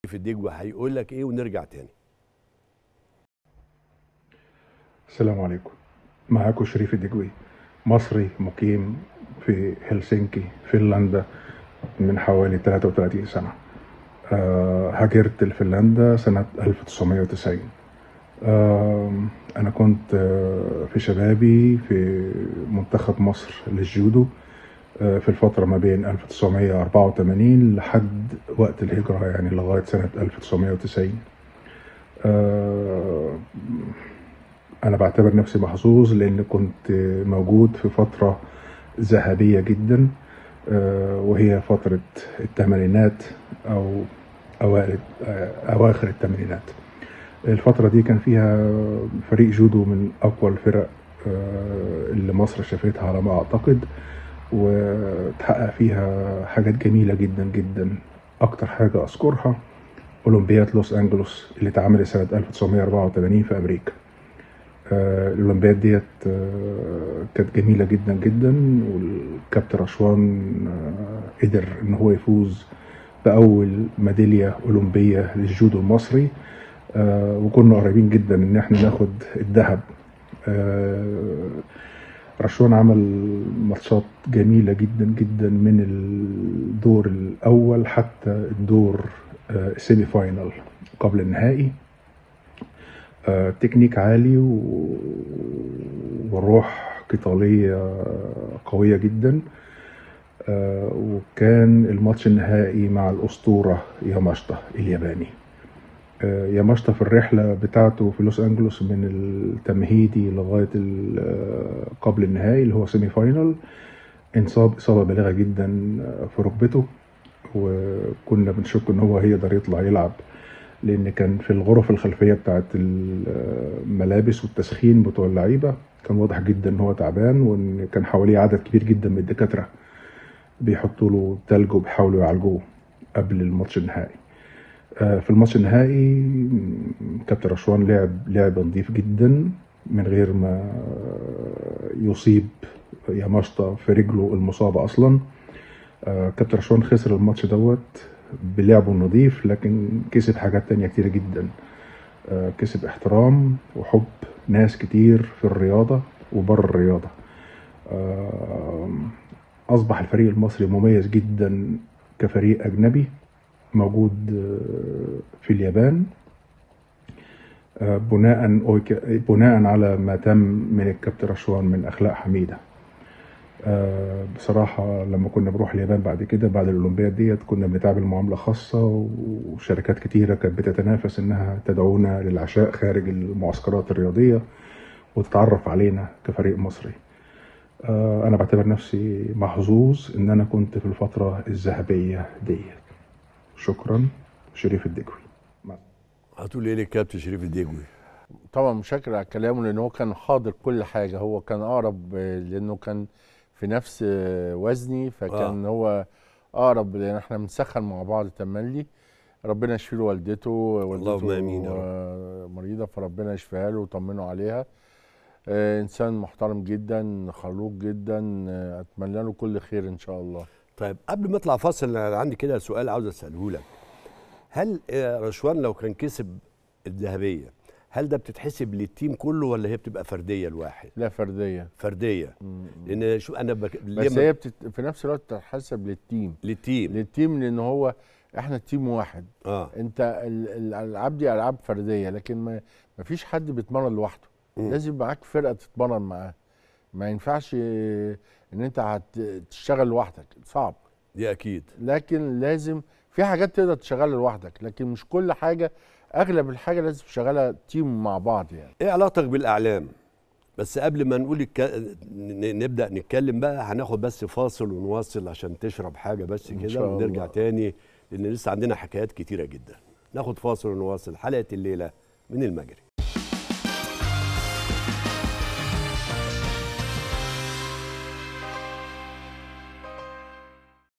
في الدجوة هيقول لك ايه ونرجع تاني السلام عليكم معاكم شريف الدجوي مصري مقيم في هلسنكي فنلندا من حوالي 33 سنة آه، هاجرت لفنلندا سنة 1990 آم، أنا كنت آه، في شبابي في منتخب مصر للجودو آه، في الفترة ما بين 1984 لحد وقت الهجرة يعني لغاية سنة 1990 آه، أنا بعتبر نفسي محظوظ لأن كنت موجود في فترة ذهبية جدا آه، وهي فترة الثمانينات أو أوائل آه، أواخر الثمانينات الفترة دي كان فيها فريق جودو من أقوى الفرق آه، اللي مصر شافتها على ما أعتقد وتحقق فيها حاجات جميلة جدا جدا أكتر حاجة أذكرها أولمبياد لوس أنجلوس اللي اتعملت سنة 1984 في أمريكا آه، الأولمبياد ديت آه، كانت جميلة جدا جدا والكابتن رشوان آه، قدر إن هو يفوز بأول ميدالية أولمبية للجودو المصري آه، وكنا قريبين جدا إن احنا ناخد الذهب آه، رشوان عمل ماتشات جميلة جدا جدا من الدور الأول حتى الدور آه، السيمي فاينال قبل النهائي آه، تكنيك عالي و- وروح قتالية قوية جدا آه، وكان الماتش النهائي مع الأسطورة ياماشتا الياباني آه، ياماشتا في الرحلة بتاعته في لوس أنجلوس من التمهيدي لغاية ال- آه، قبل النهائي اللي هو سيمي فاينال انصاب إصابة بالغة جدا في ركبته وكنا بنشك إن هو هيقدر يطلع يلعب لأن كان في الغرف الخلفية بتاعت الملابس والتسخين بتوع اللعيبة كان واضح جدا إن هو تعبان وإن كان حواليه عدد كبير جدا من الدكاترة بيحطوا له تلج وبيحاولوا يعالجوه قبل الماتش النهائي آه، في الماتش النهائي م، كابتن رشوان لعب لعب نظيف جدا من غير ما يصيب ياماشتا في رجله المصابة أصلا آه، كابتن رشوان خسر الماتش دوت بلعبه النظيف لكن كسب حاجات تانية كتيرة جدا آه، كسب احترام وحب ناس كتير في الرياضة وبره الرياضة آه، أصبح الفريق المصري مميز جدا كفريق أجنبي موجود آه، في اليابان آه، بناء أو- بناء على ما تم من الكابتن رشوان من أخلاق حميدة آه، بصراحة لما كنا بنروح اليابان بعد كده بعد الأولمبياد ديت كنا بنتعامل معاملة خاصة وشركات كتيرة كانت بتتنافس إنها تدعونا للعشاء خارج المعسكرات الرياضية وتتعرف علينا كفريق مصري آه، أنا بعتبر نفسي محظوظ إن أنا كنت في الفترة الذهبية ديت شكرا شريف الدجوي هتقول ايه للكابتن شريف الدجوي طبعا مشكر على كلامه لان هو كان حاضر كل حاجه هو كان اقرب آه، لانه كان في نفس آه، وزني فكان آه. هو اقرب لان احنا بنسخن مع بعض تملي ربنا يشفي له والدته والدته اللهم آمين يا رب. آه، مريضه فربنا يشفيها له ويطمنه عليها آه، انسان محترم جدا خلوق جدا آه، اتمنى له كل خير ان شاء الله طيب قبل ما اطلع فاصل انا عندي كده سؤال عاوز اساله لك هل آه، رشوان لو كان كسب الذهبيه هل ده بتتحسب للتيم كله ولا هي بتبقى فرديه الواحد لا فرديه فرديه لان شو انا بك... بس لما- هي بتت... في نفس الوقت تتحسب للتيم للتيم للتيم لان هو احنا تيم واحد اه انت ال- ال- الالعاب دي العاب فرديه لكن ما ما فيش حد بيتمرن لوحده مم. لازم يبقى معاك فرقه تتمرن معاها ما ينفعش اه، ان انت هتشتغل لوحدك صعب دي اكيد لكن لازم في حاجات تقدر تشتغلها لوحدك لكن مش كل حاجه اغلب الحاجه لازم تشتغلها تيم مع بعض يعني ايه علاقتك بالاعلام بس قبل ما نقول الك... ن- نبدا نتكلم بقى هناخد بس فاصل ونواصل عشان تشرب حاجه بس إن كده شاء ونرجع الله. تاني لان لسه عندنا حكايات كتيره جدا ناخد فاصل ونواصل حلقه الليله من المجري